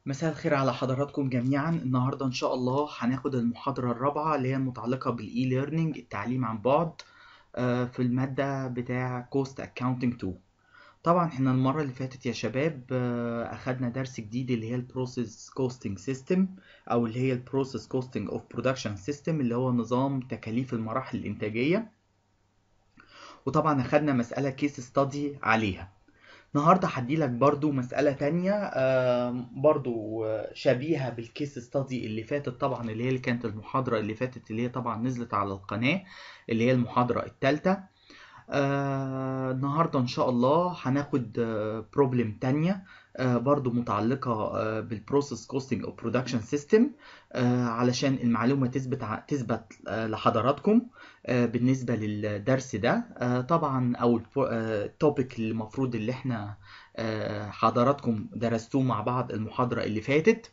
مساء الخير على حضراتكم جميعا النهارده ان شاء الله هناخد المحاضرة الرابعة اللي هي المتعلقة بالاي ليرنينج التعليم عن بعد آه، في المادة بتاع كوست اكاونتنج 2 طبعا احنا المرة اللي فاتت يا شباب آه، اخدنا درس جديد اللي هي البروسيس كوستنج سيستم او اللي هي البروسيس كوستنج اوف برودكشن سيستم اللي هو نظام تكاليف المراحل الانتاجية وطبعا اخدنا مسألة كيس ستادي عليها النهارده هديلك برضو مسألة تانية آه، برضو آه، شبيهة بالكيس ستادي اللي فاتت طبعا اللي هي اللي كانت المحاضرة اللي فاتت اللي هي طبعا نزلت على القناة اللي هي المحاضرة التالتة آه، النهاردة إن شاء الله هناخد بروبلم تانية آه، برضو متعلقة آه، بالبروسيس كوستنج او برودكشن سيستم علشان المعلومة تثبت ع- تثبت آه، لحضراتكم آه، بالنسبة للدرس ده آه، طبعا او التوبيك اللي المفروض اللي احنا آه، حضراتكم درستوه مع بعض المحاضرة اللي فاتت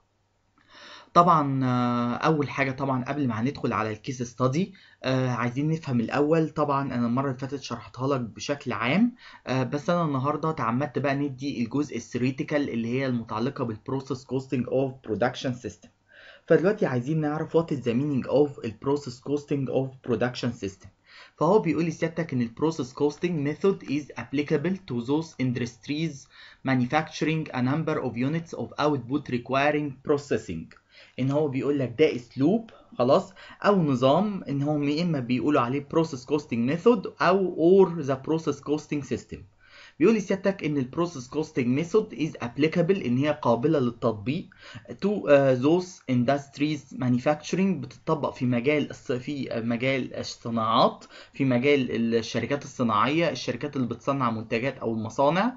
طبعا آه، اول حاجه طبعا قبل ما هندخل على الكيس ستادي عايزين نفهم الاول طبعا انا المره اللي فاتت شرحتها لك بشكل عام آه، بس انا النهارده تعمدت بقى ندي الجزء الثيوريتيكال اللي هي المتعلقه بالبروسيس كوستنج اوف برودكشن سيستم فدلوقتي عايزين نعرف what is the meaning of البروسيس كوستنج اوف برودكشن سيستم فهو بيقول لسيادتك ان البروسيس كوستنج method is applicable to those industries manufacturing a number of units of output requiring processing ان هو بيقول لك ده اسلوب خلاص او نظام ان هم يا اما بيقولوا عليه process costing method او or the process costing system بيقول لسيادتك ان البروسيس كوستنج ميثود از ابليكابل ان هي قابله للتطبيق تو ذوز اندستريز مانيفاكتشرنج بتطبق في مجال الص- في مجال الصناعات في مجال الشركات الصناعيه الشركات اللي بتصنع منتجات او المصانع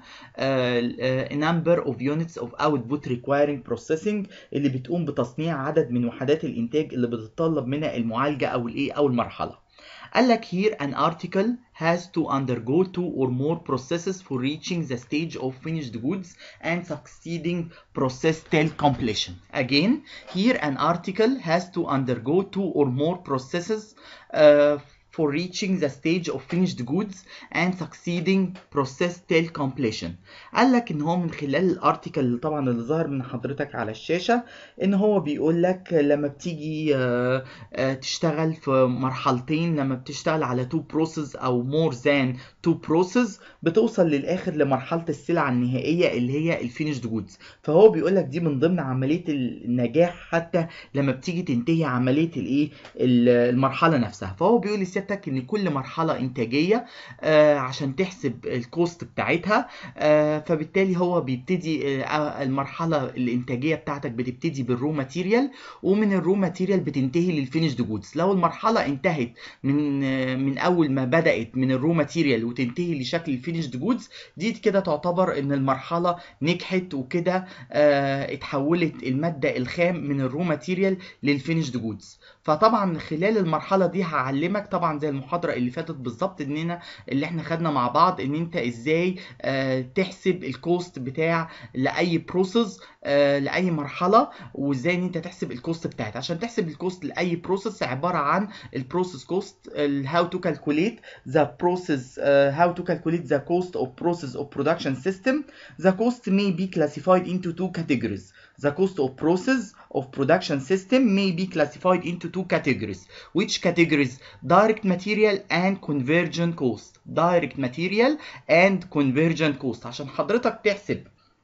number of units of output requiring processing اللي بتقوم بتصنيع عدد من وحدات الانتاج اللي بتتطلب منها المعالجه او الايه او المرحله قال لك here an article has to undergo two or more processes for reaching the stage of finished goods and succeeding process till completion. Again, here an article has to undergo two or more processes uh, for reaching the stage of finished goods and succeeding process till completion. قال لك ان هو من خلال الارتيكل اللي طبعا اللي ظهر من حضرتك على الشاشة ان هو بيقول لك لما بتيجي آه، آه، تشتغل في مرحلتين لما بتشتغل على تو بروسيس او مور ذان تو بروسيس بتوصل للاخر لمرحله السلعه النهائيه اللي هي الفينيشد جودز فهو بيقول لك دي من ضمن عمليه النجاح حتى لما بتيجي تنتهي عمليه الايه ال- المرحله نفسها فهو بيقول لسيادتك ان كل مرحله انتاجيه آه، عشان تحسب الكوست بتاعتها آه، فبالتالي هو بيبتدي آه، المرحله الانتاجيه بتاعتك بتبتدي بالرو ماتيريال ومن الرو ماتيريال بتنتهي للفينيشد جودز لو المرحله انتهت من من اول ما بدات من الرو ماتيريال وتنتهي لشكل الفينيشد جودز دي كده تعتبر ان المرحله نجحت وكده آه، اتحولت الماده الخام من الرو ماتيريال للفينيشد جودز فطبعا خلال المرحله دي هعلمك طبعا زي المحاضره اللي فاتت بالظبط اننا اللي احنا خدنا مع بعض ان انت ازاي آه، تحسب الكوست بتاع لاي بروسيس لاي مرحله وازاي ان انت تحسب الكوست بتاعتها عشان تحسب الكوست لاي بروسيس عباره عن البروسيس كوست how to calculate the process uh, how to calculate the cost of process of production system the cost may be classified into two categories the cost of process of production system may be classified into two categories which categories direct material and conversion cost direct material and conversion cost عشان حضرتك تحسب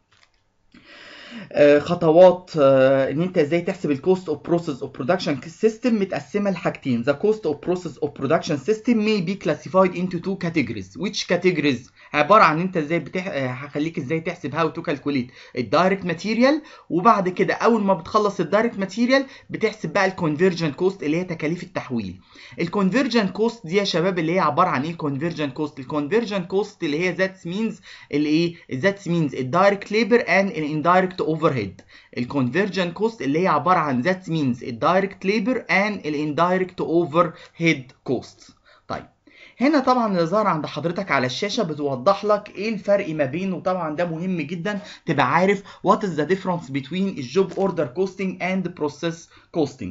آه، خطوات آه، ان انت ازاي تحسب الكوست اوف بروسيس اوف برودكشن سيستم متقسمه لحاجتين the cost of process of production system may be classified into two categories which categories عباره عن انت ازاي بتح... آه، هخليك ازاي تحسب how to calculate الدايركت ماتيريال وبعد كده اول ما بتخلص الدايركت ماتيريال بتحسب بقى الكونفرجن كوست اللي هي تكاليف التحويل الكونفرجن كوست دي يا شباب اللي هي عباره عن ايه الكونفرجن كوست الكونفرجن كوست اللي هي ذات مينز الايه ذات مينز الدايركت ليبر اند الاندايركت اوفر هيد الكونفرجن كوست اللي هي عباره عن ذات مينز الدايركت ليبر اند الاندايركت اوفر هيد كوست طيب هنا طبعا اللي ظهر عند حضرتك على الشاشه بتوضح لك ايه الفرق ما بينه طبعا ده مهم جدا تبقى عارف what is the difference between الجوب اوردر كوستنج and process costing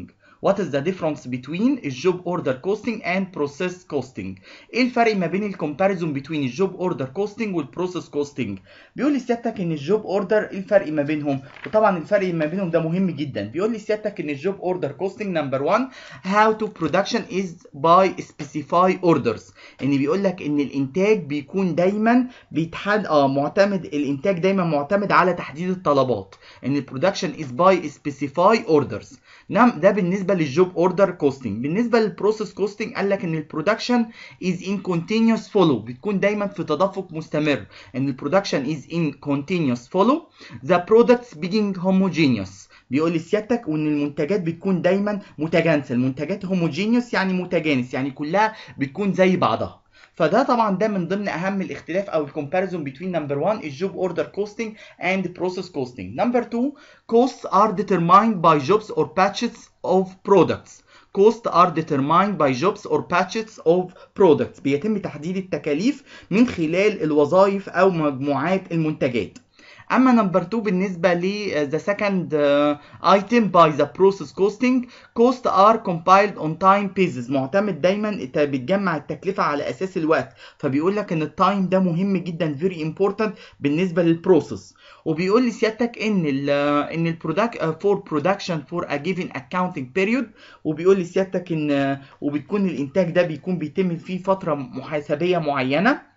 what is the difference between الجوب اوردر كوستنج and process costing ايه الفرق ما بين الكومباريزون between الجوب اوردر كوستنج والبروسيس كوستنج بيقول لي سيادتك ان الجوب اوردر ايه الفرق ما بينهم وطبعا الفرق ما بينهم ده مهم جدا بيقول لي سيادتك ان الجوب اوردر كوستنج نمبر 1 how to production is by specify orders ان بيقول لك ان الانتاج بيكون دايما بيتحد اه معتمد الانتاج دايما معتمد على تحديد الطلبات ان البرودكشن is by specify orders نعم ده بالنسبه للجوب اوردر كوستنج بالنسبه للبروسيس كوستنج قال لك ان البرودكشن از ان continuous فولو بتكون دايما في تدفق مستمر ان البرودكشن از ان continuous فولو ذا products being homogeneous بيقول لي سيادتك وان المنتجات بتكون دايما متجانسه المنتجات هوموجينيوس يعني متجانس يعني كلها بتكون زي بعضها فده طبعا ده من ضمن اهم الاختلاف او الكومباريزون بين نمبر 1 الجوب اوردر كوستنج اند بروسيس كوستنج نمبر 2 costs are determined by jobs or batches of products costs are determined by jobs or batches of products بيتم تحديد التكاليف من خلال الوظائف او مجموعات المنتجات اما نمبر 2 بالنسبه ل the second uh, item by the process costing cost are compiled on time basis معتمد دايما انت بتجمع التكلفه على اساس الوقت فبيقول لك ان التايم ده مهم جدا very important بالنسبه للبروسيس وبيقول لي سيادتك ان ال ان البرودكت فور برودكشن فور ا جيفن اكاونتنج بيريود وبيقول لي سيادتك ان وبتكون الانتاج ده بيكون بيتم فيه فتره محاسبيه معينه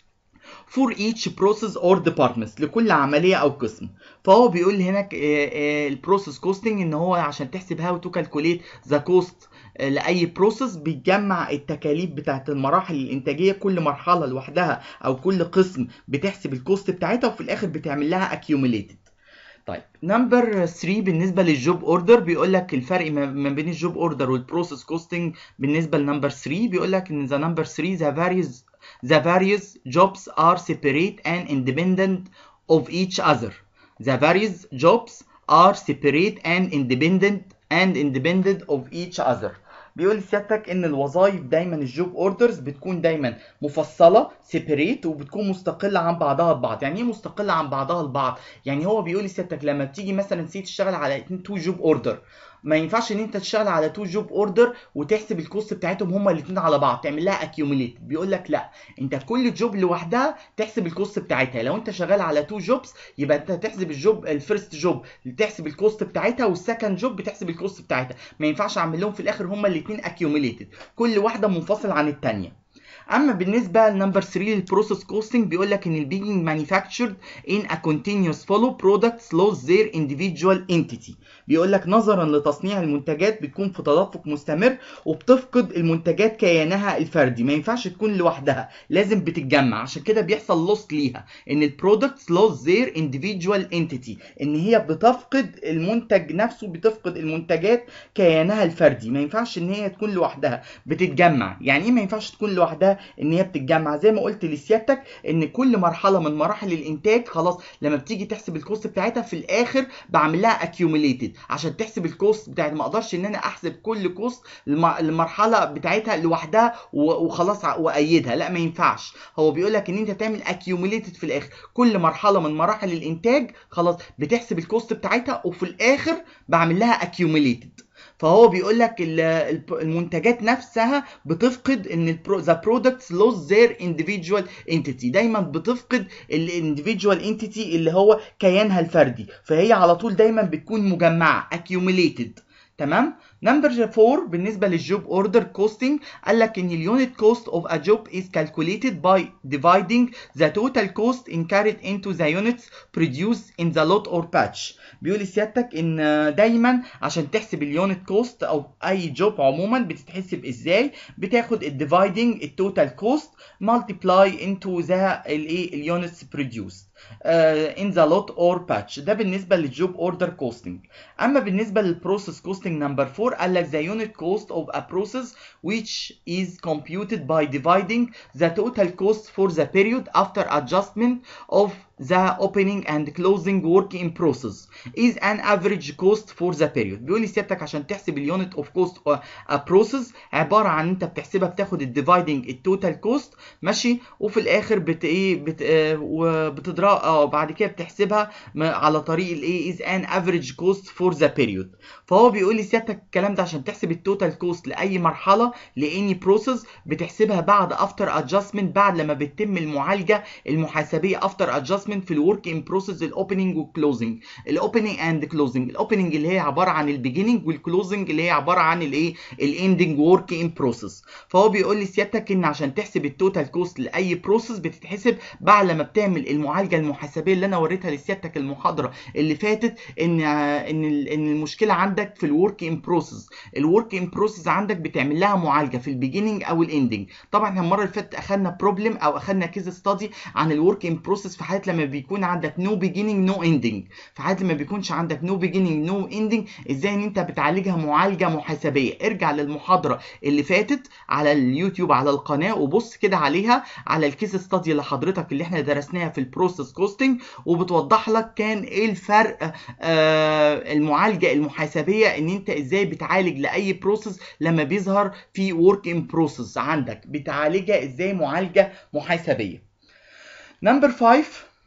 for each process or departments لكل عمليه او قسم فهو بيقول لي هناك البروسيس كوستنج ان هو عشان تحسب هاو تو كالكوليت ذا كوست لاي بروسيس بيجمع التكاليف بتاعت المراحل الانتاجيه كل مرحله لوحدها او كل قسم بتحسب الكوست بتاعتها وفي الاخر بتعمل لها accumulated طيب نمبر 3 بالنسبه للجوب اوردر بيقول لك الفرق ما بين الجوب اوردر والبروسيس كوستنج بالنسبه لنمبر 3 بيقول لك ان ذا نمبر 3 ذا various the various jobs are separate and independent of each other. The various jobs are separate and independent and independent of each other. بيقول سيادتك ان الوظائف دايما الجوب اوردرز بتكون دايما مفصله سيبريت وبتكون مستقله عن بعضها البعض يعني ايه مستقله عن بعضها البعض يعني هو بيقول سيادتك لما بتيجي مثلا سي تشتغل على تو جوب اوردر ما ينفعش ان انت تشتغل على تو جوب اوردر وتحسب الكوست بتاعتهم هما الاثنين على بعض تعمل لها اكيوميليت بيقول لك لا انت كل جوب لوحدها تحسب الكوست بتاعتها لو انت شغال على تو جوبز يبقى انت تحسب الجوب الفيرست جوب تحسب الكوست بتاعتها والسكند جوب بتحسب الكوست بتاعتها ما ينفعش اعمل لهم في الاخر هما الاثنين اكيوميليتد كل واحده منفصل عن الثانيه اما بالنسبه لنمبر 3 للبروسيس كوستنج بيقول لك ان البيجنج مانيفاكتشرد ان ا continuous follow products lose their individual entity بيقول لك نظرا لتصنيع المنتجات بتكون في تدفق مستمر وبتفقد المنتجات كيانها الفردي ما ينفعش تكون لوحدها لازم بتتجمع عشان كده بيحصل لوست ليها ان البرودكتس lose their individual entity ان هي بتفقد المنتج نفسه بتفقد المنتجات كيانها الفردي ما ينفعش ان هي تكون لوحدها بتتجمع يعني ايه ما ينفعش تكون لوحدها ان هي بتتجمع زي ما قلت لسيادتك ان كل مرحله من مراحل الانتاج خلاص لما بتيجي تحسب الكوست بتاعتها في الاخر بعمل لها اكيوميليتد عشان تحسب الكوست بتاعتها ما اقدرش ان انا احسب كل كوست المرحله بتاعتها لوحدها وخلاص وايدها لا ما ينفعش هو بيقول لك ان انت تعمل اكيوميليتد في الاخر كل مرحله من مراحل الانتاج خلاص بتحسب الكوست بتاعتها وفي الاخر بعمل لها اكيوميليتد فهو بيقول لك المنتجات نفسها بتفقد ان ذا برودكتس لوز ذير individual entity دايما بتفقد الانديفيدوال انتيتي اللي هو كيانها الفردي فهي على طول دايما بتكون مجمعه accumulated تمام نمبر 4 بالنسبه للجوب اوردر كوستنج قال لك ان اليونت كوست اوف ا جوب از calculated by dividing the total cost incurred into the units produced in the lot or batch بيقول سيادتك ان دايما عشان تحسب اليونت كوست او اي جوب عموما بتتحسب ازاي بتاخد الديفايدنج التوتال كوست multiply into the الايه اليونتس produced uh, in the lot or batch ده بالنسبه للجوب اوردر كوستنج اما بالنسبه للبروسيس كوستنج نمبر 4 قال لك the unit cost of a process which is computed by dividing the total cost for the period after adjustment of the opening and closing work in process is an average cost for the period بيقول لي سيادتك عشان تحسب اليونت اوف كوست بروسيس عباره عن انت بتحسبها بتاخد الديفايدنج التوتال كوست ماشي وفي الاخر بت ايه بت آه وبتضرب اه بعد كده بتحسبها على طريق الايه is an average cost for the period فهو بيقول لي سيادتك الكلام ده عشان تحسب التوتال كوست لاي مرحله لاني بروسيس بتحسبها بعد افتر ادجستمنت بعد لما بتتم المعالجه المحاسبيه افتر ادجستمنت في الورك ان بروسيس الاوبننج والكلوزنج الاوبننج اند كلوزنج الاوبننج اللي هي عباره عن البيجيننج والكلوزنج اللي هي عباره عن الايه الاندنج ورك ان بروسيس فهو بيقول لي سيادتك ان عشان تحسب التوتال كوست لاي بروسيس بتتحسب بعد لما بتعمل المعالجه المحاسبيه اللي انا وريتها لسيادتك المحاضره اللي فاتت ان ان ان المشكله عندك في الورك ان بروسيس الورك ان بروسيس عندك بتعمل لها معالجه في البيجيننج او الاندنج طبعا احنا المره اللي فاتت اخدنا بروبلم او اخدنا كيس ستادي عن الورك ان بروسيس في حالة لما بيكون عندك نو بيجيننج نو اندنج في حالة لما بيكونش عندك نو بيجيننج نو اندنج ازاي ان انت بتعالجها معالجه محاسبيه ارجع للمحاضره اللي فاتت على اليوتيوب على القناه وبص كده عليها على الكيس ستادي اللي حضرتك اللي احنا درسناها في البروسيس كوستنج وبتوضح لك كان ايه الفرق آه المعالجه المحاسبيه ان انت ازاي بتعالج لاي بروسيس لما بيظهر في ورك ان بروسيس عندك بتعالجها ازاي معالجه محاسبيه نمبر 5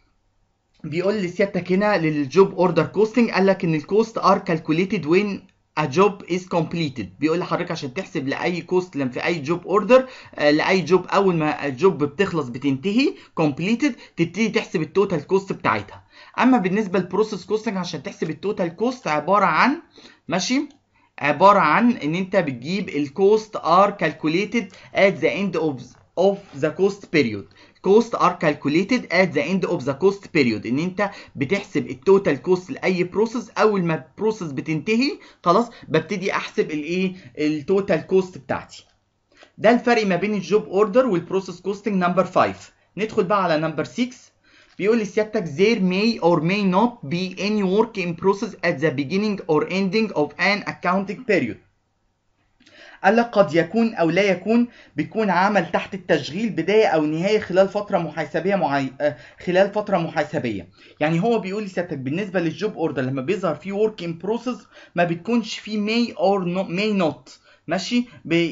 بيقول لي سيادتك هنا للجوب اوردر كوستنج قال لك ان الكوست ار كالكوليتد وين a job is completed بيقول لحضرتك عشان تحسب لاي كوست لما في اي جوب اوردر لاي جوب اول ما الجوب بتخلص بتنتهي completed تبتدي تحسب التوتال كوست بتاعتها اما بالنسبه للبروسيس كوستنج عشان تحسب التوتال كوست عباره عن ماشي عباره عن ان انت بتجيب الكوست ار calculated at the end of of the cost period cost are calculated at the end of the cost period ان انت بتحسب التوتال كوست لاي بروسيس اول ما البروسيس بتنتهي خلاص ببتدي احسب الايه التوتال كوست بتاعتي ده الفرق ما بين الجوب اوردر والبروسيس كوستنج نمبر 5 ندخل بقى على نمبر 6 بيقول لي سيادتك there may or may not be any work in process at the beginning or ending of an accounting period قال لك قد يكون او لا يكون بيكون عمل تحت التشغيل بدايه او نهايه خلال فتره محاسبيه معي... خلال فتره محاسبيه يعني هو بيقول لي سيادتك بالنسبه للجوب اوردر لما بيظهر فيه ورك ان بروسيس ما بتكونش فيه may or no... may not ماشي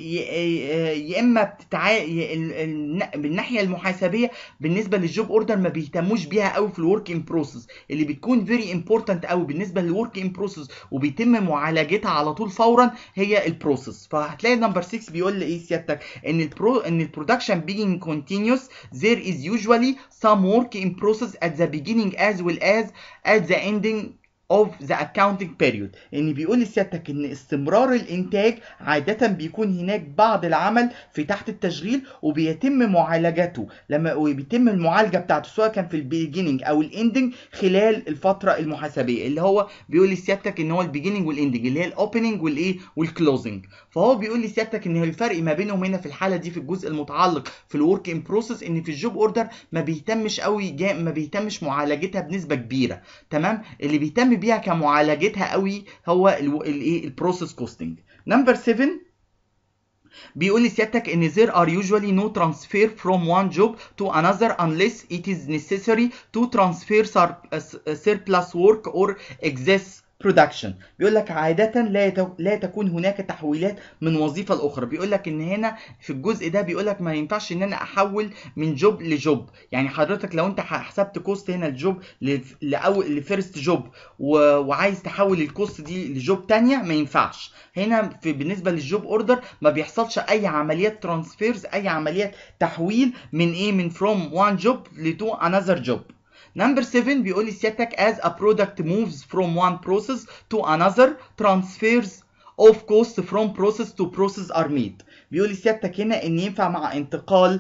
يا اما بتتع... بالناحيه المحاسبيه بالنسبه للجوب اوردر ما بيهتموش بيها قوي في الورك ان بروسيس اللي بتكون فيري امبورتنت قوي بالنسبه للورك ان بروسيس وبيتم معالجتها على طول فورا هي البروسيس فهتلاقي نمبر 6 بيقول لي ايه سيادتك ان البرو ان البرودكشن being continuous there is usually some work in process at the beginning as well as at the ending of the accounting period ان بيقول لسيادتك ان استمرار الانتاج عاده بيكون هناك بعض العمل في تحت التشغيل وبيتم معالجته لما وبيتم المعالجه بتاعته سواء كان في البيجيننج او الاندنج خلال الفتره المحاسبيه اللي هو بيقول لسيادتك ان هو البيجيننج والاندنج اللي هي الاوبننج والايه والكلوزنج فهو بيقول لسيادتك ان الفرق ما بينهم هنا في الحاله دي في الجزء المتعلق في الورك ان بروسيس ان في الجوب اوردر ما بيهتمش قوي جا ما بيهتمش معالجتها بنسبه كبيره تمام اللي بيهتم بيها كمعالجتها قوي هو الايه البروسيس كوستنج نمبر 7 بيقول لي سيادتك ان there are usually no transfer from one job to another unless it is necessary to transfer surplus work or excess برودكشن بيقول لك عادة لا لا تكون هناك تحويلات من وظيفة لأخرى بيقول لك إن هنا في الجزء ده بيقول لك ما ينفعش إن أنا أحول من جوب لجوب يعني حضرتك لو أنت حسبت كوست هنا الجوب لأول لفيرست جوب وعايز تحول الكوست دي لجوب تانية ما ينفعش هنا في بالنسبة للجوب اوردر ما بيحصلش أي عمليات ترانسفيرز أي عمليات تحويل من إيه من from one job لتو another job نمبر 7 بيقول لي سيادتك as a product moves from one process to another transfers of cost from process to process are made بيقول لي سيادتك هنا ان ينفع مع انتقال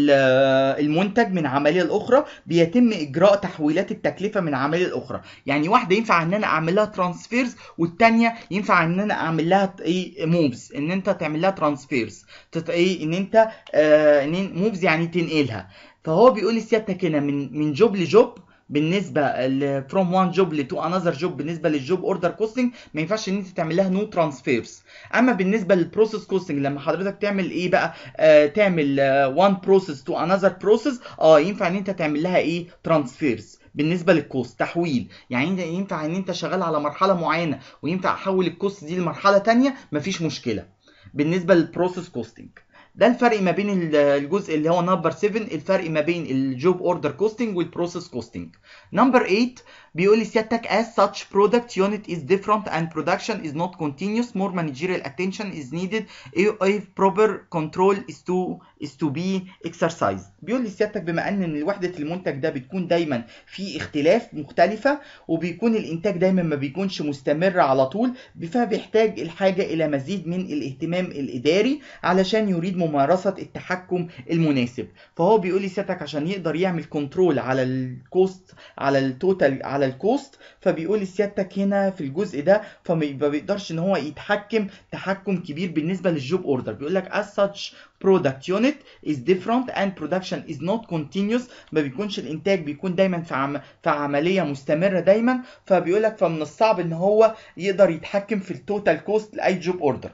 المنتج من عمليه لاخرى بيتم اجراء تحويلات التكلفه من عمليه لاخرى يعني واحده ينفع ان انا اعمل لها ترانسفيرز والثانيه ينفع ان انا اعمل لها ايه موفز ان انت تعمل لها ترانسفيرز ايه ان انت آه موفز يعني تنقلها فهو بيقول لي سيادتك هنا من من جوب لجوب بالنسبه ل from one job ل to another job بالنسبه للجوب اوردر كوستنج ما ينفعش ان انت تعمل لها نو ترانسفيرز اما بالنسبه للبروسيس كوستنج لما حضرتك تعمل ايه بقى آه تعمل آه one process to another process اه ينفع ان انت تعمل لها ايه ترانسفيرز بالنسبه للكوست تحويل يعني انت ينفع ان انت شغال على مرحله معينه وينفع احول الكوست دي لمرحله تانية مفيش مشكله بالنسبه للبروسيس كوستنج ده الفرق ما بين ال- الجزء اللي هو نمبر 7 الفرق ما بين الجوب اوردر كوستنج والبروسيس كوستنج نمبر 8 بيقول لي سيادتك as such product unit is different and production is not continuous more managerial attention is needed if proper control is to is to be exercised بيقول لي سيادتك بما ان إن وحدة المنتج ده بتكون دايما في اختلاف مختلفة وبيكون الانتاج دايما ما بيكونش مستمر على طول فبيحتاج الحاجة الى مزيد من الاهتمام الاداري علشان يريد ممارسة التحكم المناسب فهو بيقول لي سيادتك عشان يقدر يعمل كنترول على الكوست على التوتال على الكوست فبيقول لي سيادتك هنا في الجزء ده فما بيقدرش ان هو يتحكم تحكم كبير بالنسبه للجوب اوردر بيقول لك as such product unit is different and production is not continuous ما بيكونش الانتاج بيكون دايما في عم في عمليه مستمره دايما فبيقول لك فمن الصعب ان هو يقدر يتحكم في التوتال كوست لاي جوب اوردر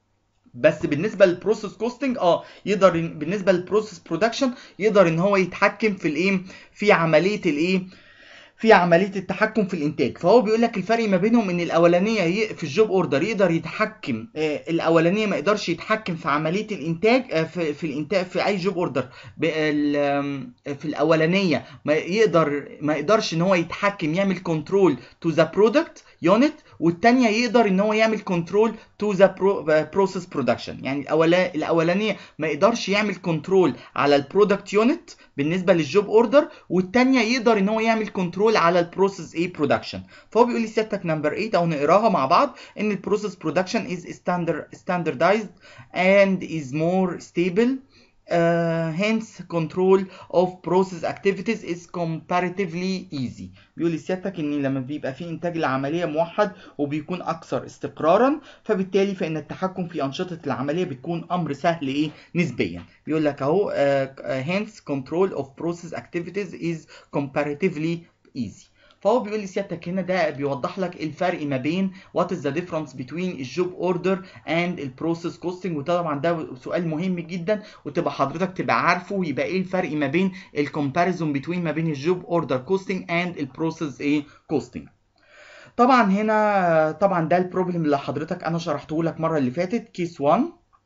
بس بالنسبه للبروسيس كوستنج اه يقدر إن- بالنسبه للبروسيس برودكشن يقدر ان هو يتحكم في الايه في عمليه الايه في عمليه التحكم في الانتاج فهو بيقول لك الفرق ما بينهم ان الاولانيه ي- في الجوب اوردر يقدر يتحكم آه، الاولانيه ما يقدرش يتحكم في عمليه الانتاج آه، في في الانتاج في اي جوب اوردر ب- ال- آم، في الاولانيه ما يقدر ما يقدرش ان هو يتحكم يعمل كنترول تو ذا برودكت يونت والتانية يقدر ان هو يعمل كنترول تو ذا بروسيس برودكشن يعني الأولا- الاولانيه ما يقدرش يعمل كنترول على البرودكت يونت بالنسبه للجوب اوردر والتانية يقدر ان هو يعمل كنترول على البروسيس ايه برودكشن فهو بيقول لي سيادتك نمبر 8 او نقراها مع بعض ان البروسيس برودكشن از standardized and is more stable Uh, hence control of process activities is comparatively easy بيقول لي سيادتك ان لما بيبقى في انتاج العمليه موحد وبيكون اكثر استقرارا فبالتالي فان التحكم في انشطه العمليه بتكون امر سهل ايه نسبيا بيقول لك اهو uh, uh, hence control of process activities is comparatively easy فهو بيقول لي سيادتك هنا ده بيوضح لك الفرق ما بين what is the difference between الجوب اوردر and البروسيس كوستنج وطبعا ده سؤال مهم جدا وتبقى حضرتك تبقى عارفه ويبقى ايه الفرق ما بين الكومباريزون بين ما بين الجوب اوردر كوستنج and البروسيس ايه كوستنج طبعا هنا طبعا ده البروبلم اللي حضرتك انا شرحته لك المره اللي فاتت كيس 1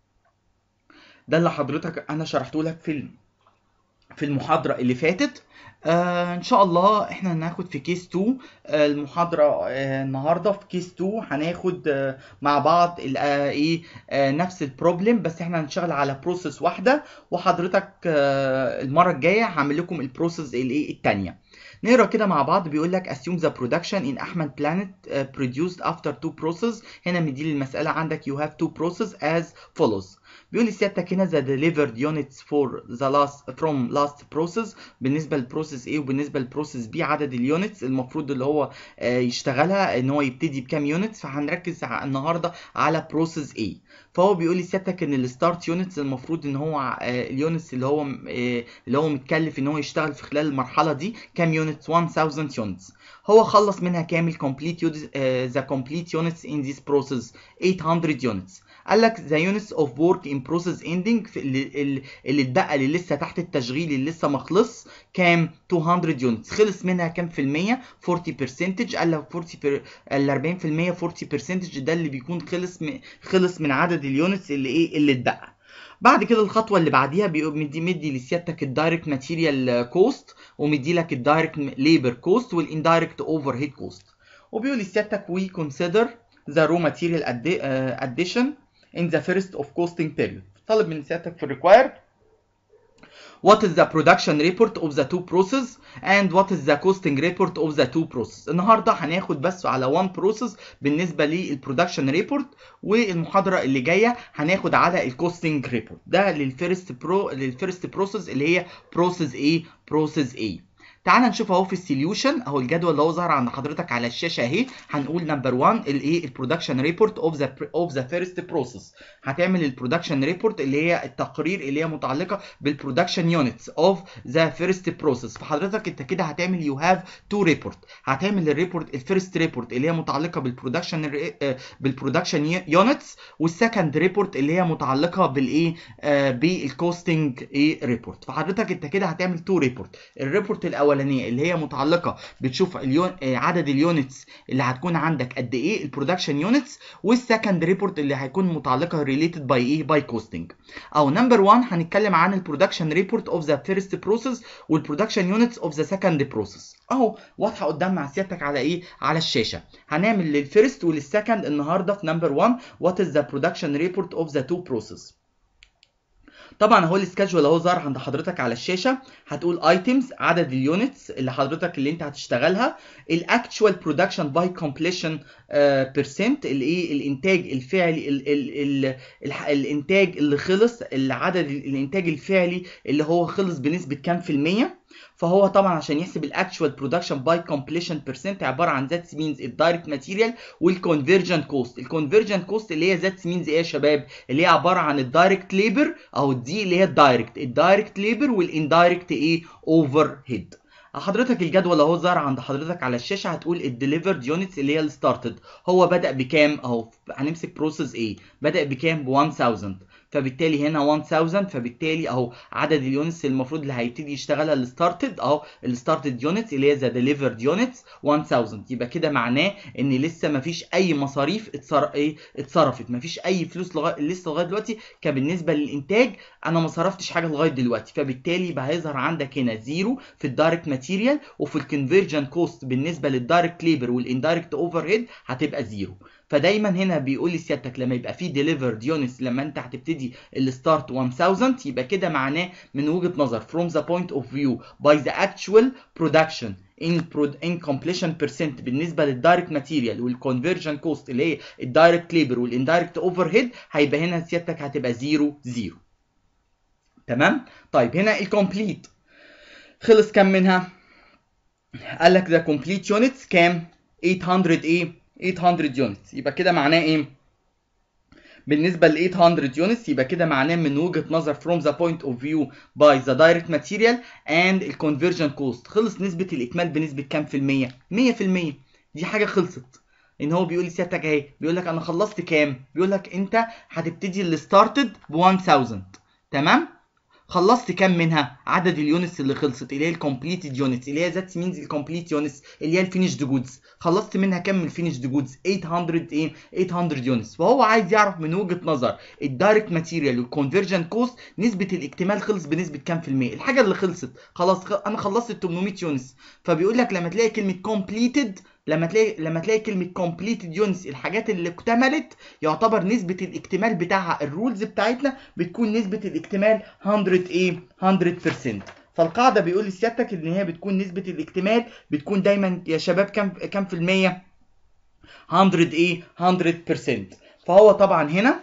ده اللي حضرتك انا شرحته لك في ال- في المحاضرة اللي فاتت آه ان شاء الله احنا هناخد في كيس 2 آه المحاضرة آه النهاردة في كيس 2 هناخد آه مع بعض ال- آه ايه آه نفس البروبلم بس احنا هنشتغل على بروسيس واحدة وحضرتك آه المرة الجاية هعمل لكم البروسيس الايه التانية نقرا كده مع بعض بيقول لك assume the production in احمد planet uh, produced after two process هنا مدي لي المسألة عندك you have two process as follows بيقول لي سيادتك هنا the delivered units for the last from last process بالنسبة للبروسيس A وبالنسبة للبروسيس B عدد اليونتس المفروض اللي هو آه، يشتغلها ان هو يبتدي بكام يونتس فهنركز ع- النهارده على بروسيس A فهو بيقول لي سيادتك ان الستارت يونتس المفروض ان هو آه، اليونتس اللي هو آه، اللي هو متكلف ان هو يشتغل في خلال المرحله دي كام يونتس 1000 يونتس هو خلص منها كامل complete units آه، the complete units in this process 800 units قال لك the units of work in process ending في اللي, اللي اللي اتبقى اللي لسه تحت التشغيل اللي لسه ما خلص كام 200 units خلص منها كام في المية 40 percentage قال لك 40 per... ال 40 في المية 40 percentage ده اللي بيكون خلص من خلص من عدد اليونتس اللي ايه اللي اتبقى بعد كده الخطوه اللي بعديها بيقوم مدي مدي لسيادتك الدايركت ماتيريال كوست ومدي لك الدايركت ليبر كوست والاندايركت اوفر هيد كوست وبيقول لسيادتك وي كونسيدر ذا رو ماتيريال اديشن in the first of costing period طالب من سيادتك في الريكوايرد what is the production report of the two process and what is the costing report of the two process النهارده هناخد بس على one process بالنسبه للبرودكشن ريبورت والمحاضره اللي جايه هناخد على الكوستنج ريبورت ده للفيرست برو للفيرست بروسيس اللي هي بروسيس ايه بروسيس ايه تعال نشوف اهو في السوليوشن اهو الجدول اللي هو ظهر عند حضرتك على الشاشه اهي هنقول نمبر 1 الايه البرودكشن ريبورت اوف ذا اوف ذا فيرست بروسيس هتعمل البرودكشن ريبورت اللي هي التقرير اللي هي متعلقه بالبرودكشن يونتس اوف ذا فيرست بروسيس فحضرتك انت كده هتعمل يو هاف تو ريبورت هتعمل الريبورت الفيرست ريبورت اللي هي متعلقه بالبرودكشن بالبرودكشن يونتس والسكند ريبورت اللي هي متعلقه بالايه بالكوستنج ايه ريبورت فحضرتك انت كده هتعمل تو ريبورت الريبورت الاولاني الاولانيه اللي هي متعلقه بتشوف اليون آه، عدد اليونتس اللي هتكون عندك قد ايه البرودكشن يونتس والسكند ريبورت اللي هيكون متعلقه ريليتد باي ايه باي كوستنج او نمبر 1 هنتكلم عن البرودكشن ريبورت اوف ذا فيرست بروسيس والبرودكشن يونتس اوف ذا سكند بروسيس اهو واضحه قدام مع سيادتك على ايه على الشاشه هنعمل للفيرست وللسكند النهارده في نمبر 1 وات از ذا برودكشن ريبورت اوف ذا تو بروسيس طبعا اهو السكادجول اهو ظهر عند حضرتك على الشاشه هتقول ايتمز عدد اليونتس اللي حضرتك اللي انت هتشتغلها الاكتشوال برودكشن باي كومبليشن بيرسنت الايه الانتاج الفعلي ال ال ال ال الانتاج اللي خلص العدد الانتاج الفعلي اللي هو خلص بنسبه كام في الميه فهو طبعا عشان يحسب الاكتشوال برودكشن باي كومبليشن بيرسنت عباره عن ذات مينز الدايركت ماتيريال والكونفرجن كوست الكونفرجن كوست اللي هي ذات مينز ايه يا شباب اللي هي عباره عن الدايركت ليبر او دي اللي هي الدايركت الدايركت ليبر والاندايركت ايه اوفر هيد حضرتك الجدول اهو ظهر عند حضرتك على الشاشه هتقول الديليفرد يونتس اللي هي الستارتد هو بدا بكام اهو هنمسك بروسيس ايه بدا بكام ب 1000 فبالتالي هنا 1000 فبالتالي اهو عدد اليونتس المفروض اللي هيبتدي يشتغلها الستارتد اهو الستارتد يونتس اللي هي ذا ديليفرد يونتس 1000 يبقى كده معناه ان لسه ما فيش اي مصاريف اتصر... ايه اتصرفت ما فيش اي فلوس لغايه لسه لغايه دلوقتي كبالنسبه للانتاج انا ما صرفتش حاجه لغايه دلوقتي فبالتالي يبقى هيظهر عندك هنا زيرو في الدايركت ماتيريال وفي الكونفرجن كوست بالنسبه للدايركت ليبر والاندايركت اوفر هيد هتبقى زيرو فدايما هنا بيقول لي سيادتك لما يبقى في ديليفرد يونتس لما انت هتبتدي الستارت 1000 يبقى كده معناه من وجهه نظر from the point of view by the actual production in in completion percent بالنسبه للدايركت ماتيريال والكونفرجن كوست اللي هي الدايركت ليبر والاندايركت اوفر هيد هيبقى هنا سيادتك هتبقى 0 0 تمام طيب هنا الكومبليت خلص كام منها قال لك ذا كومبليت يونتس كام 800 ايه 800 يونتس يبقى كده معناه ايه بالنسبه ل 800 يونتس يبقى كده معناه من وجهه نظر from the point of view by the direct material and ال conversion cost خلص نسبه الاكمال بنسبه كام في الميه 100% دي حاجه خلصت ان هو بيقول لي سيادتك اهي بيقول لك انا خلصت كام بيقول لك انت هتبتدي اللي ستارتد ب 1000 تمام خلصت كام منها عدد اليونتس اللي خلصت اللي هي الكومبليتد يونتس اللي هي ذات مينز الكومبليت يونتس اللي هي الفينيشد جودز خلصت منها كام من الفينيشد جودز 800 ايه 800 يونتس فهو عايز يعرف من وجهه نظر الدايركت ماتيريال والكونفرجن كوست نسبه الاكتمال خلص بنسبه كام في الميه الحاجه اللي خلصت خلاص خ... انا خلصت 800 يونتس فبيقول لك لما تلاقي كلمه كومبليتد لما تلاقي لما تلاقي كلمه كومبليتد يونتس الحاجات اللي اكتملت يعتبر نسبه الاكتمال بتاعها الرولز بتاعتنا بتكون نسبه الاكتمال 100 ايه 100% فالقاعده بيقول لسيادتك ان هي بتكون نسبه الاكتمال بتكون دايما يا شباب كام كام في الميه 100 ايه 100% فهو طبعا هنا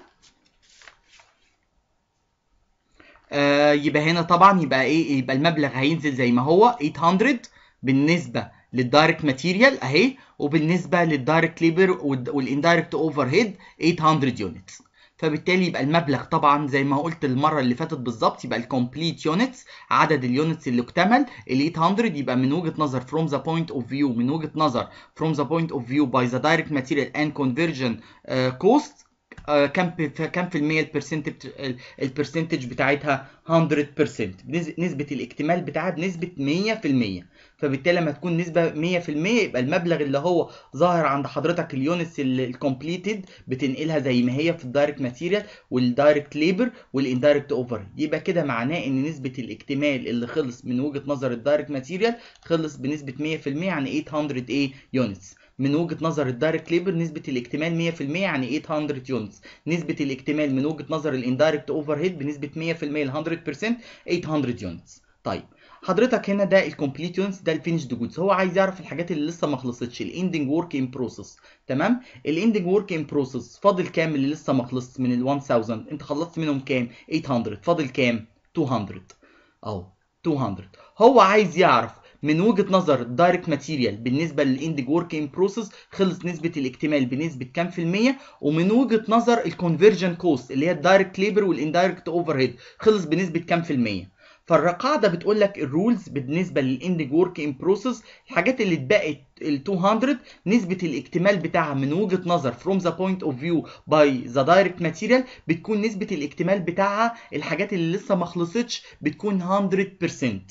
آه يبقى هنا طبعا يبقى ايه يبقى المبلغ هينزل زي ما هو 800 بالنسبه للدايركت ماتيريال اهي وبالنسبه للدايركت ليبر والاندايركت اوفر هيد 800 يونتس فبالتالي يبقى المبلغ طبعا زي ما قلت المره اللي فاتت بالظبط يبقى الكومبليت يونتس عدد اليونتس اللي اكتمل ال 800 يبقى من وجهه نظر from the point of view من وجهه نظر from the point of view by the direct material and conversion uh, cost uh, كم كم في المية البرسنتج البرسنتج بتاعتها 100% نسبة الاكتمال بتاعها بنسبة 100% فبالتالي لما تكون نسبة 100% يبقى المبلغ اللي هو ظاهر عند حضرتك اليونتس الكومبليتد بتنقلها زي ما هي في الدايركت ماتيريال والدايركت ليبر والاندايركت اوفر يبقى كده معناه ان نسبة الاكتمال اللي خلص من وجهة نظر الدايركت ماتيريال خلص بنسبة 100% يعني 800 ايه يونتس من وجهه نظر الدايركت ليبر نسبه الاكتمال 100% يعني 800 يونتس نسبه الاكتمال من وجهه نظر الاندايركت اوفر هيد بنسبه 100% ل 100% 800 يونتس طيب حضرتك هنا ده الكومبليت يونتس ده الفينيشد جودز هو عايز يعرف الحاجات اللي لسه ما خلصتش الاندنج ورك ان بروسيس تمام الاندنج ورك ان بروسيس فاضل كام اللي لسه ما خلصت من ال 1000 انت خلصت منهم كام 800 فاضل كام 200 اهو 200 هو عايز يعرف من وجهه نظر الدايركت ماتيريال بالنسبه للاندج ورك ان بروسيس خلص نسبه الاكتمال بنسبه كام في الميه ومن وجهه نظر الكونفرجن كوست اللي هي الدايركت ليبر والاندايركت اوفر هيد خلص بنسبه كام في الميه فالقاعده بتقول لك الرولز بالنسبه للاندج ورك ان بروسيس الحاجات اللي اتبقت ال 200 نسبة الاكتمال بتاعها من وجهة نظر from the point of view by the direct material بتكون نسبة الاكتمال بتاعها الحاجات اللي لسه ما خلصتش بتكون 100%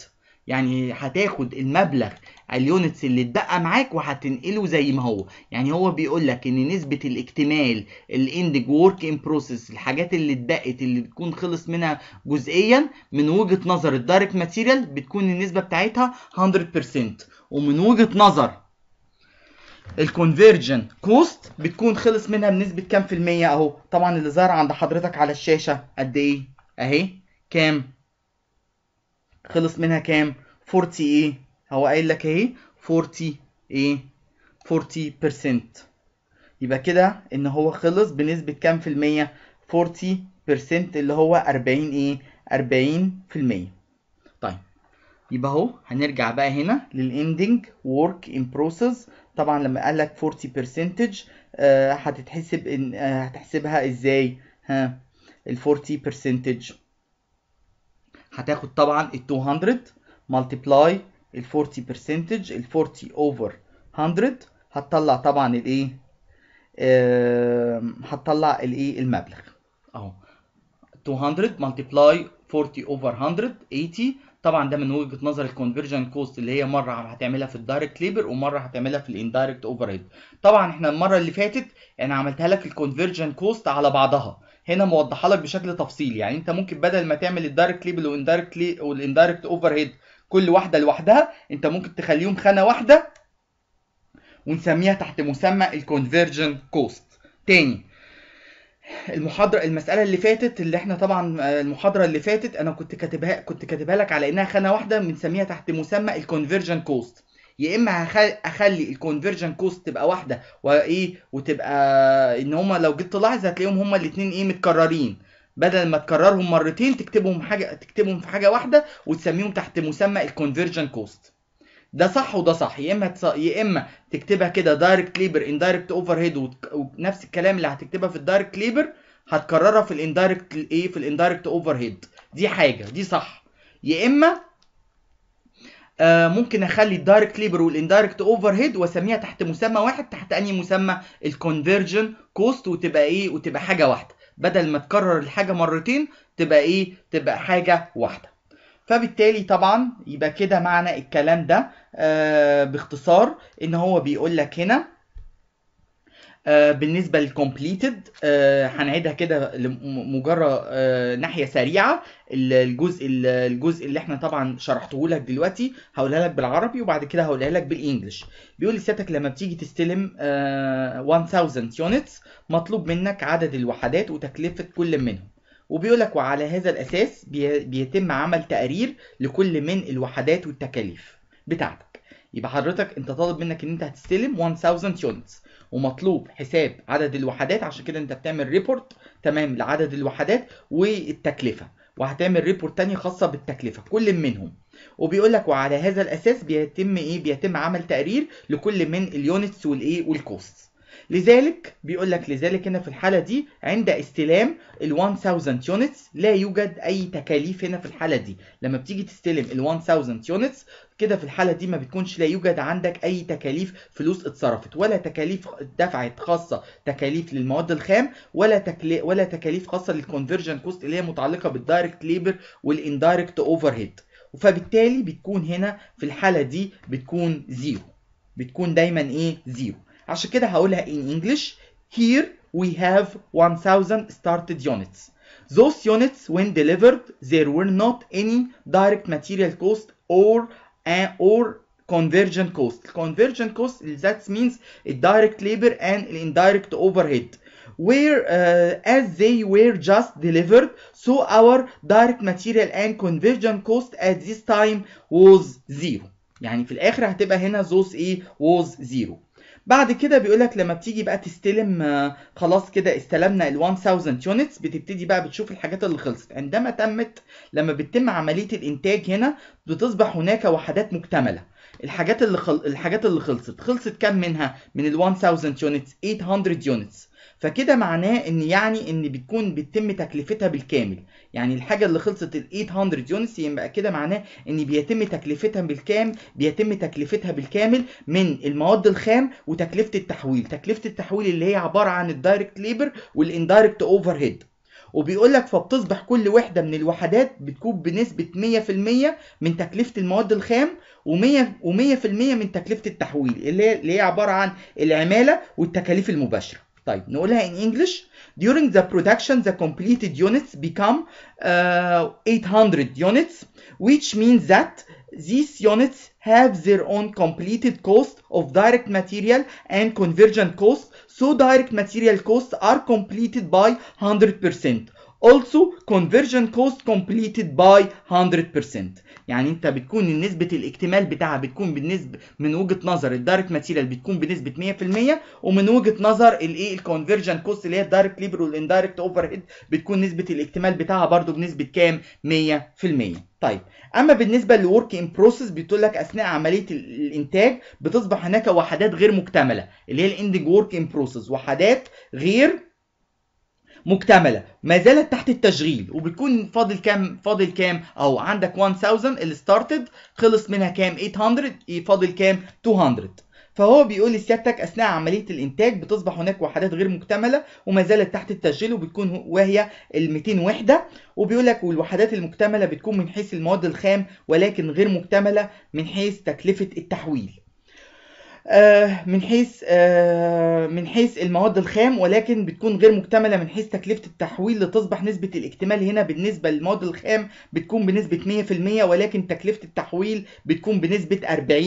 يعني هتاخد المبلغ اليونتس اللي اتبقى معاك وهتنقله زي ما هو يعني هو بيقول لك ان نسبه الاكتمال الاندج ورك ان بروسيس الحاجات اللي اتبقت اللي بتكون خلص منها جزئيا من وجهه نظر الدايركت ماتيريال بتكون النسبه بتاعتها 100% ومن وجهه نظر الكونفرجن كوست بتكون خلص منها بنسبه كام في الميه اهو طبعا اللي ظاهر عند حضرتك على الشاشه قد ايه اهي كام خلص منها كام 40 ايه هو قايل لك اهي 40 ايه 40% يبقى كده ان هو خلص بنسبه كام في الميه 40% اللي هو 40 ايه 40% طيب يبقى اهو هنرجع بقى هنا للاندنج ورك ان بروسيس طبعا لما قال لك 40% آه هتتحسب ان آه هتحسبها ازاي ها ال 40% هتاخد طبعا ال 200 ملتبلاي ال 40% ال 40 اوفر 100 هتطلع طبعا الايه آه هتطلع الايه المبلغ اهو 200 ملتبلاي 40 اوفر 100 80 طبعا ده من وجهه نظر الكونفرجن كوست اللي هي مره هتعملها في الدايركت ليبر ومره هتعملها في الاندايركت اوفر هيد طبعا احنا المره اللي فاتت انا عملتها لك الكونفرجن كوست على بعضها هنا موضحه لك بشكل تفصيلي يعني انت ممكن بدل ما تعمل الدايركت ليبل والاندايركت لي والاندايركت اوفر هيد كل واحده لوحدها انت ممكن تخليهم خانه واحده ونسميها تحت مسمى الكونفرجن كوست تاني المحاضره المساله اللي فاتت اللي احنا طبعا المحاضره اللي فاتت انا كنت كاتبها كنت كاتبها لك على انها خانه واحده بنسميها تحت مسمى الكونفرجن كوست يا اما اخلي الكونفرجن كوست تبقى واحده وايه وتبقى ان هما لو جيت تلاحظ هتلاقيهم هما الاثنين ايه متكررين بدل ما تكررهم مرتين تكتبهم حاجه تكتبهم في حاجه واحده وتسميهم تحت مسمى الكونفرجن كوست ده صح وده صح يا اما تص... يا اما تكتبها كده دايركت ليبر اندايركت اوفر هيد ونفس الكلام اللي هتكتبها في الدايركت ليبر هتكررها في الاندايركت ايه في الاندايركت اوفر هيد دي حاجه دي صح يا اما آه ممكن اخلي الدايركت ليبر والاندايركت اوفر هيد واسميها تحت مسمى واحد تحت انهي مسمى الكونفرجن كوست وتبقى ايه وتبقى حاجه واحده بدل ما تكرر الحاجه مرتين تبقى ايه تبقى حاجه واحده فبالتالي طبعا يبقى كده معنى الكلام ده آه باختصار ان هو بيقول لك هنا آه بالنسبة للكومبليتد آه هنعيدها كده لمجرد آه ناحية سريعة الجزء الجزء اللي احنا طبعا شرحته لك دلوقتي هقولها لك بالعربي وبعد كده هقولها لك بالانجلش بيقول لسيادتك لما بتيجي تستلم 1000 يونتس مطلوب منك عدد الوحدات وتكلفة كل منهم وبيقول لك وعلى هذا الاساس بيتم عمل تقرير لكل من الوحدات والتكاليف بتاعتك يبقى حضرتك انت طالب منك ان انت هتستلم 1000 يونتس ومطلوب حساب عدد الوحدات عشان كده انت بتعمل ريبورت تمام لعدد الوحدات والتكلفه وهتعمل ريبورت تاني خاصه بالتكلفه كل منهم وبيقول لك وعلى هذا الاساس بيتم ايه بيتم عمل تقرير لكل من اليونتس والايه والكوست لذلك بيقول لك لذلك هنا في الحالة دي عند استلام ال 1000 يونتس لا يوجد أي تكاليف هنا في الحالة دي لما بتيجي تستلم ال 1000 يونتس كده في الحالة دي ما بتكونش لا يوجد عندك أي تكاليف فلوس اتصرفت ولا تكاليف دفعت خاصة تكاليف للمواد الخام ولا تكلي ولا تكاليف خاصة للكونفرجن كوست اللي هي متعلقة بالدايركت ليبر والاندايركت اوفر هيد فبالتالي بتكون هنا في الحالة دي بتكون زيرو بتكون دايما ايه زيرو عشان كده هقولها in English here we have 1000 started units those units when delivered there were not any direct material cost or uh, or conversion cost conversion cost that means direct labor and indirect overhead where uh, as they were just delivered so our direct material and conversion cost at this time was zero يعني في الاخر هتبقى هنا those ايه was zero بعد كده بيقول لك لما بتيجي بقى تستلم آه خلاص كده استلمنا ال 1000 يونتس بتبتدي بقى بتشوف الحاجات اللي خلصت عندما تمت لما بتتم عمليه الانتاج هنا بتصبح هناك وحدات مكتمله الحاجات اللي خل... الحاجات اللي خلصت خلصت كام منها من ال 1000 يونتس 800 يونتس فكده معناه ان يعني ان بتكون بتتم تكلفتها بالكامل يعني الحاجه اللي خلصت ال 800 يونتس يبقى كده معناه ان بيتم تكلفتها بالكامل بيتم تكلفتها بالكامل من المواد الخام وتكلفه التحويل تكلفه التحويل اللي هي عباره عن الدايركت ليبر والاندايركت اوفر هيد وبيقول لك فبتصبح كل وحده من الوحدات بتكون بنسبه 100% من تكلفه المواد الخام و100 و100% من تكلفه التحويل اللي هي اللي هي عباره عن العماله والتكاليف المباشره طيب نقولها in English during the production the completed units become uh, 800 units which means that these units have their own completed cost of direct material and conversion cost so direct material costs are completed by 100% also conversion cost completed by 100% يعني انت بتكون نسبة الاكتمال بتاعها بتكون بالنسبة من وجهة نظر الدايركت ماتيريال بتكون بنسبة 100% ومن وجهة نظر الايه الكونفرجن كوست اللي هي الدايركت ليبر والاندايركت اوفر هيد بتكون نسبة الاكتمال بتاعها برضو بنسبة كام 100% طيب اما بالنسبه للورك ان بروسيس بتقول لك اثناء عمليه الانتاج بتصبح هناك وحدات غير مكتمله اللي هي الاندنج ورك ان بروسيس وحدات غير مكتمله ما زالت تحت التشغيل وبتكون فاضل كام فاضل كام او عندك 1000 اللي ستارتد خلص منها كام 800 فاضل كام 200 فهو بيقول لسيادتك اثناء عمليه الانتاج بتصبح هناك وحدات غير مكتمله وما زالت تحت التشغيل وبتكون وهي ال 200 وحده وبيقول لك والوحدات المكتمله بتكون من حيث المواد الخام ولكن غير مكتمله من حيث تكلفه التحويل آه من حيث آه من حيث المواد الخام ولكن بتكون غير مكتمله من حيث تكلفه التحويل لتصبح نسبه الاكتمال هنا بالنسبه للمواد الخام بتكون بنسبه 100% ولكن تكلفه التحويل بتكون بنسبه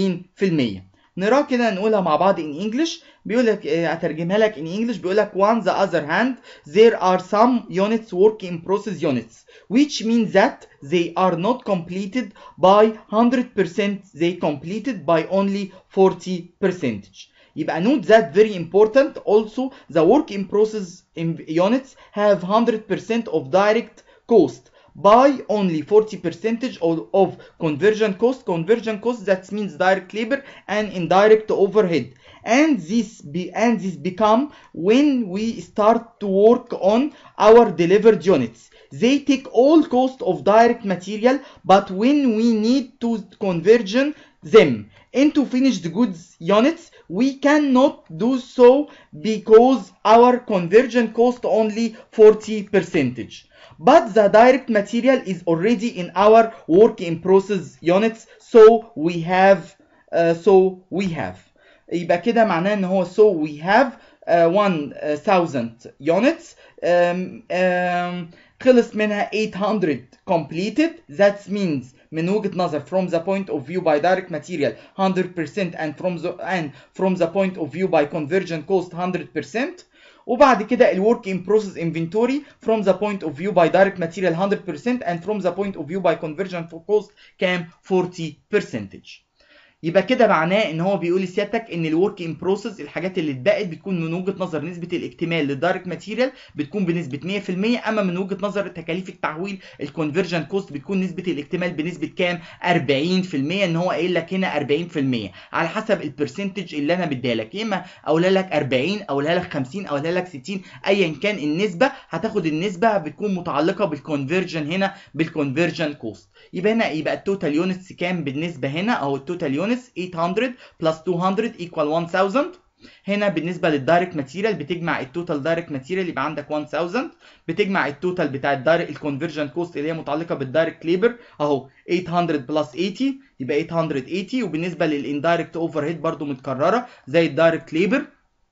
40% نراها كده نقولها مع بعض in English بيقول لك اترجمها لك in English بيقول لك on the other hand there are some units work in process units which means that they are not completed by 100% they completed by only 40% يبقى note that very important also the work in process units have 100% of direct cost by only 40 percentage of, of conversion cost conversion cost that means direct labor and indirect overhead and this be and this become when we start to work on our delivered units they take all cost of direct material but when we need to conversion them into finished goods units we cannot do so because our conversion cost only 40 percentage but the direct material is already in our work in process units so we have uh, so we have يبقى كده معناه ان هو so we have uh, 1000 units um, um, خلص منها 800 completed that means من وجهة نظر from the point of view by direct material 100% and from the and from the point of view by conversion cost 100% وبعد كده الورك ان بروسيس انفنتوري from the point of view by direct material 100% and from the point of view by conversion for cost كام 40 percentage يبقى كده معناه ان هو بيقول لسيادتك ان الورك ان بروسيس الحاجات اللي اتبقت بتكون من وجهه نظر نسبه الاكتمال للدايركت ماتيريال بتكون بنسبه 100% اما من وجهه نظر تكاليف التحويل الكونفرجن كوست بتكون نسبه الاكتمال بنسبه كام 40% ان هو قايل لك هنا 40% على حسب البرسنتج اللي انا مديها لك يا اما اقولها لك 40 اقولها لك 50 اقولها لك 60 ايا كان النسبه هتاخد النسبه بتكون متعلقه بالكونفرجن هنا بالكونفرجن كوست يبقى هنا يبقى التوتال يونتس كام بالنسبه هنا او التوتال يونتس 800 بلس 200 ايكوال 1000 هنا بالنسبه للدايركت ماتيريال بتجمع التوتال دايركت ماتيريال يبقى عندك 1000 بتجمع التوتال بتاع الدايركت الكونفرجن كوست اللي هي متعلقه بالدايركت ليبر اهو 800 بلس 80 يبقى 880 وبالنسبه للاندايركت اوفر هيد برده متكرره زي الدايركت ليبر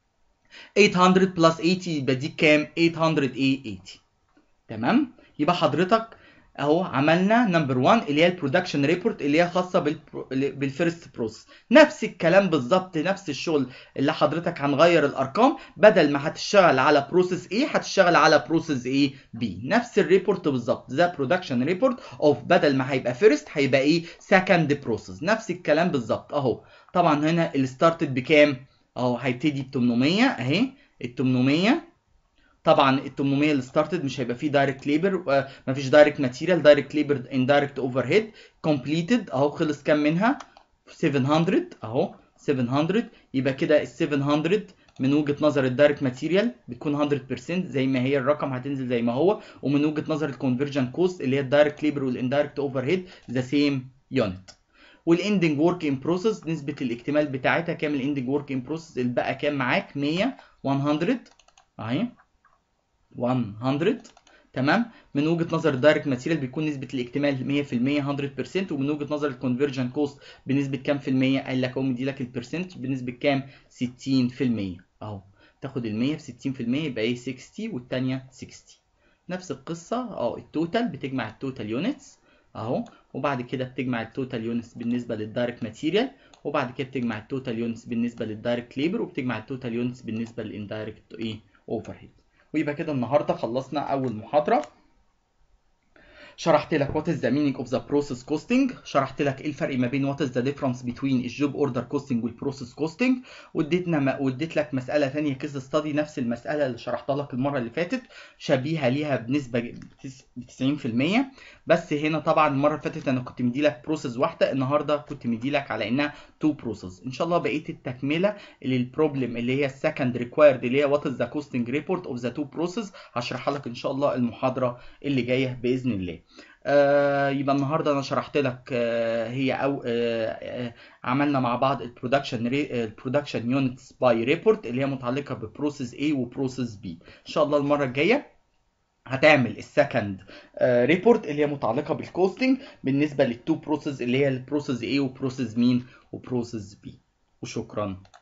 800 بلس 80 يبقى دي كام 800 ايه 80 تمام يبقى حضرتك اهو عملنا نمبر 1 اللي هي البرودكشن ريبورت اللي هي خاصه بالبرو... بالفيرست بروسيس نفس الكلام بالظبط نفس الشغل اللي حضرتك هنغير الارقام بدل ما هتشتغل على بروسيس A هتشتغل على بروسيس A B نفس الريبورت بالظبط ذا برودكشن ريبورت اوف بدل ما هيبقى فيرست هيبقى ايه سكند بروسيس نفس الكلام بالظبط اهو طبعا هنا الستارتد بكام اهو هيبتدي ب 800 اهي ال 800 طبعا ال 800 اللي ستارتد مش هيبقى فيه دايركت ليبر مفيش دايركت ماتيريال دايركت ليبر اندايركت اوفر هيد كومبليتد اهو خلص كام منها 700 اهو 700 يبقى كده ال 700 من وجهه نظر الدايركت ماتيريال بتكون 100% زي ما هي الرقم هتنزل زي ما هو ومن وجهه نظر الكونفرجن كوست اللي هي الدايركت ليبر والاندايركت اوفر هيد ذا سيم يونت والاندنج ورك ان بروسيس نسبه الاكتمال بتاعتها كام الاندنج ورك ان بروسيس اللي بقى كام معاك 100 100 اهي 100 تمام من وجهه نظر الدايركت ماتيريال بيكون نسبه الاكتمال 100% 100% ومن وجهه نظر الكونفرجن كوست بنسبه كام في الميه قال لك اهو مدي لك البرسنت بنسبه كام 60% اهو تاخد ال 100 في 60% يبقى ايه 60 والثانيه 60 نفس القصه اه التوتال بتجمع التوتال يونتس اهو وبعد كده بتجمع التوتال يونتس بالنسبه للدايركت ماتيريال وبعد كده بتجمع التوتال يونتس بالنسبه للدايركت ليبر وبتجمع التوتال يونتس بالنسبه للاندايركت ايه اوفر هيد ويبقى كده النهارده خلصنا اول محاضره شرحت لك what is the meaning of the process costing شرحت لك ايه الفرق ما بين what is the difference between الجوب اوردر كوستنج والبروسيس كوستنج واديتنا ما واديت لك مساله ثانيه كيس ستادي نفس المساله اللي شرحتها لك المره اللي فاتت شبيهه ليها بنسبه 90% بس هنا طبعا المره اللي فاتت انا كنت مدي لك بروسيس واحده النهارده كنت مدي لك على انها تو بروسيس ان شاء الله بقيه التكمله للبروبلم اللي هي السكند ريكوايرد اللي هي what is the costing report of the two process هشرحها لك ان شاء الله المحاضره اللي جايه باذن الله آه يبقى النهارده انا شرحت لك آه هي او آه آه عملنا مع بعض البرودكشن البرودكشن يونتس باي ريبورت اللي هي متعلقه ببروسيس A وبروسيس B ان شاء الله المره الجايه هتعمل السكند ريبورت اللي هي متعلقه بالكوستنج بالنسبه للتو بروسيس اللي هي البروسيس A وبروسيس مين وبروسيس B وشكرا